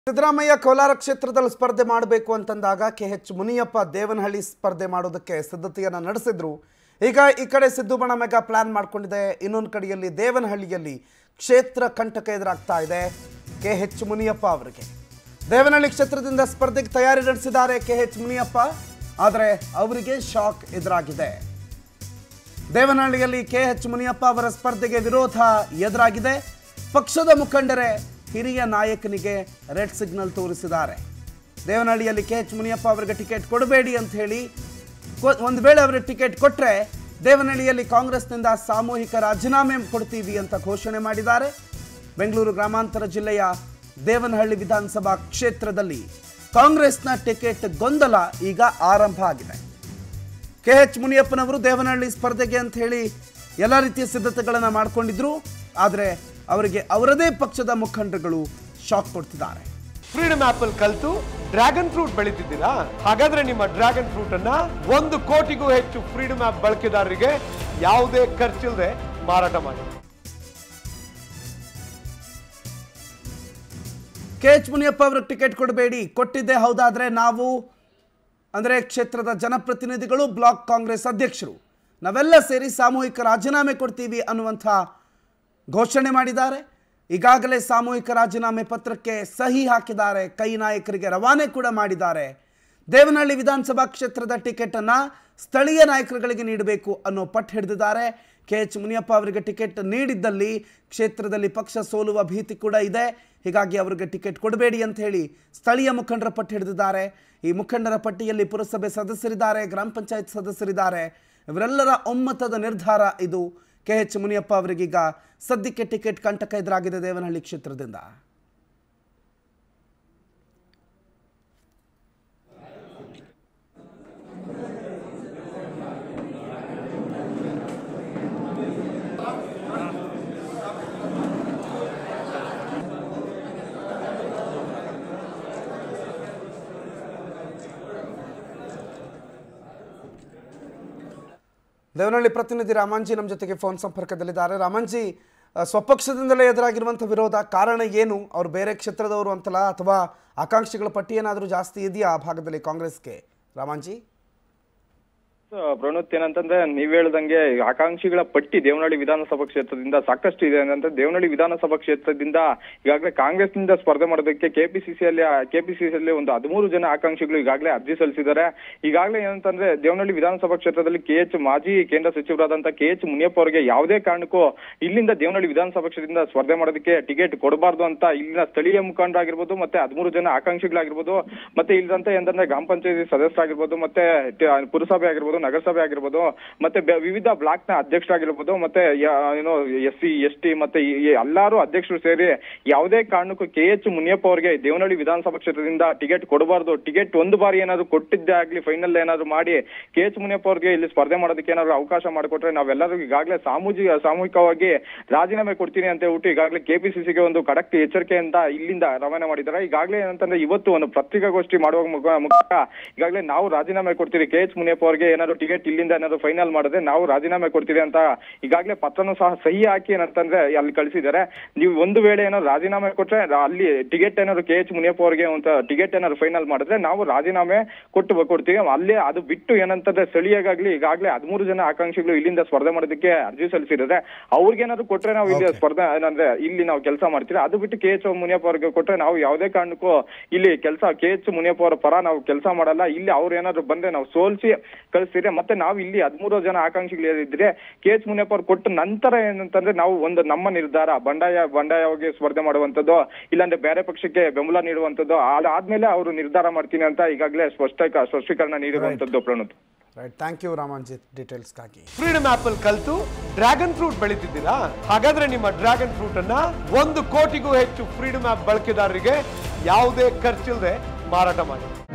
ಸಿದ್ದರಾಮಯ್ಯ ಕೋಲಾರ ಕ್ಷೇತ್ರದಲ್ಲಿ ಸ್ಪರ್ಧೆ ಮಾಡಬೇಕು ಅಂತಂದಾಗ ಕೆ ಎಚ್ ಮುನಿಯಪ್ಪ ದೇವನಹಳ್ಳಿ ಸ್ಪರ್ಧೆ ಮಾಡೋದಕ್ಕೆ ಸಿದ್ಧತೆಯನ್ನು ನಡೆಸಿದ್ರು ಈಗ ಈ ಕಡೆ ಸಿದ್ದು ಬಣ ಮೆಗಾ ಪ್ಲಾನ್ ಮಾಡ್ಕೊಂಡಿದೆ ಇನ್ನೊಂದು ಕಡೆಯಲ್ಲಿ ದೇವನಹಳ್ಳಿಯಲ್ಲಿ ಕ್ಷೇತ್ರ ಕಂಟಕ ಎದುರಾಗ್ತಾ ಇದೆ ಕೆ ಎಚ್ ಮುನಿಯಪ್ಪ ಅವರಿಗೆ ದೇವನಹಳ್ಳಿ ಕ್ಷೇತ್ರದಿಂದ ಸ್ಪರ್ಧೆಗೆ ತಯಾರಿ ನಡೆಸಿದ್ದಾರೆ ಕೆ ಎಚ್ ಮುನಿಯಪ್ಪ ಆದರೆ ಅವರಿಗೆ ಶಾಕ್ ಎದುರಾಗಿದೆ ದೇವನಹಳ್ಳಿಯಲ್ಲಿ ಕೆ ಎಚ್ ಮುನಿಯಪ್ಪ ಅವರ ಸ್ಪರ್ಧೆಗೆ ವಿರೋಧ ಎದುರಾಗಿದೆ ಪಕ್ಷದ ಮುಖಂಡರೇ ಹಿರಿಯ ನಾಯಕನಿಗೆ ರೆಡ್ ಸಿಗ್ನಲ್ ತೋರಿಸಿದ್ದಾರೆ ದೇವನಹಳ್ಳಿಯಲ್ಲಿ ಕೆ ಎಚ್ ಮುನಿಯಪ್ಪ ಅವರಿಗೆ ಟಿಕೆಟ್ ಕೊಡಬೇಡಿ ಅಂತ ಹೇಳಿ ಕೊ- ಒಂದು ವೇಳೆ ಅವರಿಗೆ ಟಿಕೆಟ್ ಕೊಟ್ಟರೆ ದೇವನಹಳ್ಳಿಯಲ್ಲಿ ಕಾಂಗ್ರೆಸ್ನಿಂದ ಸಾಮೂಹಿಕ ರಾಜೀನಾಮೆ ಕೊಡ್ತೀವಿ ಅಂತ ಘೋಷಣೆ ಮಾಡಿದ್ದಾರೆ ಬೆಂಗಳೂರು ಗ್ರಾಮಾಂತರ ಜಿಲ್ಲೆಯ ದೇವನಹಳ್ಳಿ ವಿಧಾನಸಭಾ ಕ್ಷೇತ್ರದಲ್ಲಿ ಕಾಂಗ್ರೆಸ್ನ ಟಿಕೆಟ್ ಗೊಂದಲ ಈಗ ಆರಂಭ ಆಗಿದೆ ಕೆ ಎಚ್ ಮುನಿಯಪ್ಪನವರು ದೇವನಹಳ್ಳಿ ಸ್ಪರ್ಧೆಗೆ ಅಂತ ಹೇಳಿ ಎಲ್ಲ ರೀತಿಯ ಸಿದ್ಧತೆಗಳನ್ನು ಮಾಡಿಕೊಂಡಿದ್ರು ಆದರೆ ಅವರಿಗೆ ಅವರದೇ ಪಕ್ಷದ ಮುಖಂಡರುಗಳು ಶಾಕ್ ಕೊಡ್ತಿದ್ದಾರೆ ಫ್ರೀಡಮ್ ಆಪಲ್ ಕಲ್ತು ಡ್ರ್ಯಾಗನ್ ಫ್ರೂಟ್ ಬೆಳೀತಿದ್ದೀರಾ ಹಾಗಾದ್ರೆ ನಿಮ್ಮ ಡ್ರ್ಯಾಗನ್ ಫ್ರೂಟ್ ಅನ್ನ ಒಂದು ಕೋಟಿಗೂ ಹೆಚ್ಚು ಫ್ರೀಡಮ್ ಆಪ್ ಬಳಕೆದಾರರಿಗೆ ಯಾವುದೇ ಖರ್ಚಿಲ್ಲದೆ ಮಾರಾಟ ಮಾಡಿ ಕೆ ಎಚ್ ಮುನಿಯಪ್ಪ ಅವ್ರಿಗೆ ಟಿಕೆಟ್ ಕೊಡಬೇಡಿ ಕೊಟ್ಟಿದ್ದೇ ಹೌದಾದ್ರೆ ನಾವು ಅಂದರೆ ಕ್ಷೇತ್ರದ ಜನಪ್ರತಿನಿಧಿಗಳು ಬ್ಲಾಕ್ ಕಾಂಗ್ರೆಸ್ ಅಧ್ಯಕ್ಷರು ನಾವೆಲ್ಲ ಸೇರಿ ಸಾಮೂಹಿಕ ರಾಜೀನಾಮೆ ಕೊಡ್ತೀವಿ ಅನ್ನುವಂಥ ಘೋಷಣೆ ಮಾಡಿದ್ದಾರೆ ಈಗಾಗಲೇ ಸಾಮೂಹಿಕ ರಾಜೀನಾಮೆ ಪತ್ರಕ್ಕೆ ಸಹಿ ಹಾಕಿದ್ದಾರೆ ಕೈ ನಾಯಕರಿಗೆ ರವಾನೆ ಕೂಡ ಮಾಡಿದ್ದಾರೆ ದೇವನಹಳ್ಳಿ ವಿಧಾನಸಭಾ ಕ್ಷೇತ್ರದ ಟಿಕೆಟನ್ನು ಸ್ಥಳೀಯ ನಾಯಕರುಗಳಿಗೆ ನೀಡಬೇಕು ಅನ್ನೋ ಪಟ್ಟು ಹಿಡಿದಿದ್ದಾರೆ ಕೆ ಎಚ್ ಮುನಿಯಪ್ಪ ಅವರಿಗೆ ಟಿಕೆಟ್ ನೀಡಿದ್ದಲ್ಲಿ ಕ್ಷೇತ್ರದಲ್ಲಿ ಪಕ್ಷ ಸೋಲುವ ಭೀತಿ ಕೂಡ ಇದೆ ಹೀಗಾಗಿ ಅವರಿಗೆ ಟಿಕೆಟ್ ಕೊಡಬೇಡಿ ಅಂತ ಹೇಳಿ ಸ್ಥಳೀಯ ಮುಖಂಡರ ಪಟ್ಟು ಹಿಡಿದಿದ್ದಾರೆ ಈ ಮುಖಂಡರ ಪಟ್ಟಿಯಲ್ಲಿ ಪುರಸಭೆ ಸದಸ್ಯರಿದ್ದಾರೆ ಗ್ರಾಮ ಪಂಚಾಯತ್ ಸದಸ್ಯರಿದ್ದಾರೆ ಇವರೆಲ್ಲರ ಒಮ್ಮತದ ನಿರ್ಧಾರ ಇದು ಕೆ ಎಚ್ ಮುನಿಯಪ್ಪ ಅವರಿಗೀಗ ಸದ್ಯಕ್ಕೆ ಟಿಕೆಟ್ ಕಂಟಕ ಎದುರಾಗಿದೆ ದೇವನಹಳ್ಳಿ ಕ್ಷೇತ್ರದಿಂದ ದೇವನಹಳ್ಳಿ ಪ್ರತಿನಿಧಿ ರಾಮಾಂಜಿ ನಮ್ಮ ಜೊತೆಗೆ ಫೋನ್ ಸಂಪರ್ಕದಲ್ಲಿದ್ದಾರೆ ರಾಮಾಂಜಿ ಆ, ಸ್ವಪಕ್ಷದಿಂದಲೇ ಎದುರಾಗಿರುವಂಥ ವಿರೋಧ ಕಾರಣ ಏನು ಅವ್ರು ಬೇರೆ ಕ್ಷೇತ್ರದವರು ಅಂತಲ್ಲ ಅಥವಾ ಆಕಾಂಕ್ಷಿಗಳ ಪಟ್ಟಿ ಏನಾದರೂ ಜಾಸ್ತಿ ಇದೆಯಾ ಆ ಭಾಗದಲ್ಲಿ ಕಾಂಗ್ರೆಸ್ಗೆ ರಾಮಾಂಜಿ ಪ್ರಣೋತ್ ಏನಂತಂದ್ರೆ ನೀವ್ ಹೇಳ್ದಂಗೆ ಆಕಾಂಕ್ಷಿಗಳ ಪಟ್ಟಿ ದೇವನಹಳ್ಳಿ ವಿಧಾನಸಭಾ ಕ್ಷೇತ್ರದಿಂದ ಸಾಕಷ್ಟು ಇದೆ ಅಂದ್ರೆ ದೇವನಹಳ್ಳಿ ವಿಧಾನಸಭಾ ಕ್ಷೇತ್ರದಿಂದ ಈಗಾಗಲೇ ಕಾಂಗ್ರೆಸ್ನಿಂದ ಸ್ಪರ್ಧೆ ಮಾಡೋದಕ್ಕೆ ಕೆಪಿಸಿಸಿಯಲ್ಲಿ ಕೆಪಿಸಿಸಿಯಲ್ಲಿ ಒಂದು ಹದಿಮೂರು ಜನ ಆಕಾಂಕ್ಷಿಗಳು ಈಗಾಗಲೇ ಅರ್ಜಿ ಸಲ್ಲಿಸಿದ್ದಾರೆ ಈಗಾಗಲೇ ಏನಂತಂದ್ರೆ ದೇವನಹಳ್ಳಿ ವಿಧಾನಸಭಾ ಕ್ಷೇತ್ರದಲ್ಲಿ ಕೆ ಎಚ್ ಮಾಜಿ ಕೇಂದ್ರ ಸಚಿವರಾದಂತ ಕೆ ಎಚ್ ಮುನಿಯಪ್ಪ ಅವರಿಗೆ ಯಾವುದೇ ಕಾರಣಕ್ಕೂ ಇಲ್ಲಿಂದ ದೇವನಹಳ್ಳಿ ವಿಧಾನಸಭಾ ಕ್ಷೇತ್ರದಿಂದ ಸ್ಪರ್ಧೆ ಮಾಡೋದಕ್ಕೆ ಟಿಕೆಟ್ ಕೊಡಬಾರ್ದು ಅಂತ ಇಲ್ಲಿನ ಸ್ಥಳೀಯ ಮುಖಂಡರಾಗಿರ್ಬೋದು ಮತ್ತೆ ಹದಿಮೂರು ಜನ ಆಕಾಂಕ್ಷಿಗಳಾಗಿರ್ಬೋದು ಮತ್ತೆ ಇಲ್ಲದಂತ ಏನಂದ್ರೆ ಗ್ರಾಮ ಪಂಚಾಯತಿ ಸದಸ್ಯರಾಗಿರ್ಬೋದು ಮತ್ತೆ ಟ- ಪುರಸಭೆ ಆಗಿರ್ಬೋದು ನಗರಸಭೆ ಆಗಿರ್ಬೋದು ಮತ್ತೆ ಬೆ- ವಿವಿಧ ಬ್ಲಾಕ್ ನ ಅಧ್ಯಕ್ಷರಾಗಿರ್ಬೋದು ಮತ್ತೆ ಯ- ಏನೋ ಎಸ್ ಸಿ ಎಸ್ ಟಿ ಮತ್ತೆ ಈ- ಈ ಎಲ್ಲಾರು ಅಧ್ಯಕ್ಷರು ಸೇರಿ ಯಾವುದೇ ಕಾರಣಕ್ಕೂ ಕೆ ಎಚ್ ಮುನಿಯಪ್ಪ ಅವರಿಗೆ ದೇವನಹಳ್ಳಿ ವಿಧಾನಸಭಾ ಕ್ಷೇತ್ರದಿಂದ ಟಿಕೆಟ್ ಕೊಡಬಾರ್ದು ಟಿಕೆಟ್ ಒಂದು ಬಾರಿ ಏನಾದ್ರು ಕೊಟ್ಟಿದ್ದೇ ಆಗ್ಲಿ ಫೈನಲ್ ಏನಾದ್ರು ಮಾಡಿ ಕೆ ಎಚ್ ಮುನಿಯಪ್ಪ ಅವರಿಗೆ ಇಲ್ಲಿ ಸ್ಪರ್ಧೆ ಮಾಡೋದಕ್ಕೆ ಏನಾದ್ರು ಅವಕಾಶ ಮಾಡಿಕೊಟ್ರೆ ನಾವೆಲ್ಲರೂ ಈಗಾಗಲೇ ಸಾಮೂಹಿಕ ಸಾಮೂಹಿಕವಾಗಿ ರಾಜೀನಾಮೆ ಕೊಡ್ತೀನಿ ಅಂತ ಹೇಳ್ಬಿಟ್ಟು ಈಗಾಗಲೇ ಕೆಪಿಸಿಸಿಗೆ ಒಂದು ಖಡಕ್ ಎಚ್ಚರಿಕೆಯಿಂದ ಇಲ್ಲಿಂದ ರವಾನೆ ಮಾಡಿದ್ದಾರೆ ಈಗಾಗಲೇ ಏನಂತಂದ್ರೆ ಇವತ್ತು ಒಂದು ಪತ್ರಿಕಾಗೋಷ್ಠಿ ಮಾಡುವ ಮುಖ ಮುಖ ಈಗಾಗಲೇ ನಾವು ರಾಜೀನಾಮೆ ಕೊಡ್ತೀವಿ ಕೆ ಎಚ್ ಮುನಿಯಪ್ಪ ಅವರಿಗೆ ಏನಾದ್ರು ಟಿಕೆಟ್ ಇಲ್ಲಿಂದ ಏನಾದ್ರು ಫೈನಲ್ ಮಾಡಿದ್ರೆ ನಾವು ರಾಜೀನಾಮೆ ಕೊಡ್ತೀವಿ ಅಂತ ಈಗಾಗಲೇ ಪತ್ರನೂ ಸಹ ಸಹಿ ಹಾಕಿ ಏನಂತಂದ್ರೆ ಅಲ್ಲಿ ಕಳಿಸಿದ್ದಾರೆ ನೀವು ಒಂದು ವೇಳೆ ಏನಾದ್ರು ರಾಜೀನಾಮೆ ಕೊಟ್ರೆ ರಾ- ಅಲ್ಲಿ ಟಿಕೆಟ್ ಏನಾದ್ರು ಕೆ ಎಚ್ ಮುನಿಯಪ್ಪ ಅವರಿಗೆ ಅಂತ ಟಿಕೆಟ್ ಏನಾದ್ರು ಫೈನಲ್ ಮಾಡಿದ್ರೆ ನಾವು ರಾಜೀನಾಮೆ ಕೊಟ್ಟು ಕೊಡ್ತೀವಿ ಅಲ್ಲೇ ಅದು ಬಿಟ್ಟು ಏನಂತಂದ್ರೆ ಸ್ಥಳೀಯಗಾಗ್ಲಿ ಈಗಾಗಲೇ ಹದಿಮೂರು ಜನ ಆಕಾಂಕ್ಷಿಗಳು ಇಲ್ಲಿಂದ ಸ್ಪರ್ಧೆ ಮಾಡೋದಕ್ಕೆ ಅರ್ಜಿ ಸಲ್ಲಿಸಿದ್ದಾರೆ ಅವ್ರಿಗೇನಾದ್ರು ಕೊಟ್ರೆ ನಾವು ಇಲ್ಲಿ Okay. ಸ್ಪರ್ಧೆ ಏನಂದ್ರೆ ಇಲ್ಲಿ ನಾವು ಕೆಲಸ ಮಾಡ್ತೀವಿ ಅದು ಬಿಟ್ಟು ಕೆ ಎಚ್ ಮುನಿಯಪ್ಪ ಅವ್ರಿಗೆ ಕೊಟ್ರೆ ನಾವು ಯಾವುದೇ ಕಾರಣಕ್ಕೂ ಇಲ್ಲಿ ಕೆಲಸ ಕೆ ಎಚ್ ಮುನಿಯಪ್ಪ ಅವರ ಪರ ನಾವು ಕೆಲಸ ಮಾಡಲ್ಲ ಇಲ್ಲಿ ಅವ್ರು ಏನಾದ್ರು ಬಂದ್ರೆ ನಾವು ಸೋಲ್ಸಿ ಕಳಿಸ್ತೀರಿ ಮತ್ತೆ ನಾವು ಇಲ್ಲಿ ಹದಿಮೂರು ಜನ ಆಕಾಂಕ್ಷಿಗಳು ಇದ್ರೆ ಕೆ ಎಚ್ ಮುನಿಯಪ್ಪ ಅವ್ರು ಕೊಟ್ಟ ನಂತರ ಏನಂತಂದ್ರೆ ನಾವು ಒಂದು ನಮ್ಮ ನಿರ್ಧಾರ ಬಂಡಾಯ ಬಂಡಾಯವಾಗಿ ಸ್ಪರ್ಧೆ ಮಾಡುವಂತದ್ದು ಇಲ್ಲಾಂದ್ರೆ ಬೇರೆ ಪಕ್ಷಕ್ಕೆ ಬೆಂಬಲ ನೀಡುವಂತದ್ದು ಅದಾದ್ಮೇಲೆ ಅವರು ನಿರ್ಧಾರ ಮಾಡ್ತೀನಿ ಅಂತ ಈಗಾಗಲೇ ಸ್ಪಷ್ಟ ಸ್ಪಷ್ಟೀಕರಣ ನೀಡಿರುವಂತದ್ದು Pranoth right thank you Ramanji ಡೀಟೇಲ್ಸ್ಗಾಗಿ ಫ್ರೀಡಮ್ ಆಪಲ್ ಕಲ್ತು ಡ್ರ್ಯಾಗನ್ ಫ್ರೂಟ್ ಬೆಳೀತಿದ್ದೀರಾ ಹಾಗಾದ್ರೆ ನಿಮ್ಮ ಡ್ರ್ಯಾಗನ್ ಫ್ರೂಟ್ ಅನ್ನ ಒಂದು ಕೋಟಿಗೂ ಹೆಚ್ಚು ಫ್ರೀಡಮ್ ಆಪ್ ಬಳಕೆದಾರರಿಗೆ ಯಾವುದೇ ಖರ್ಚಿಲ್ಲದೆ ಮಾರಾಟ ಮಾಡಿ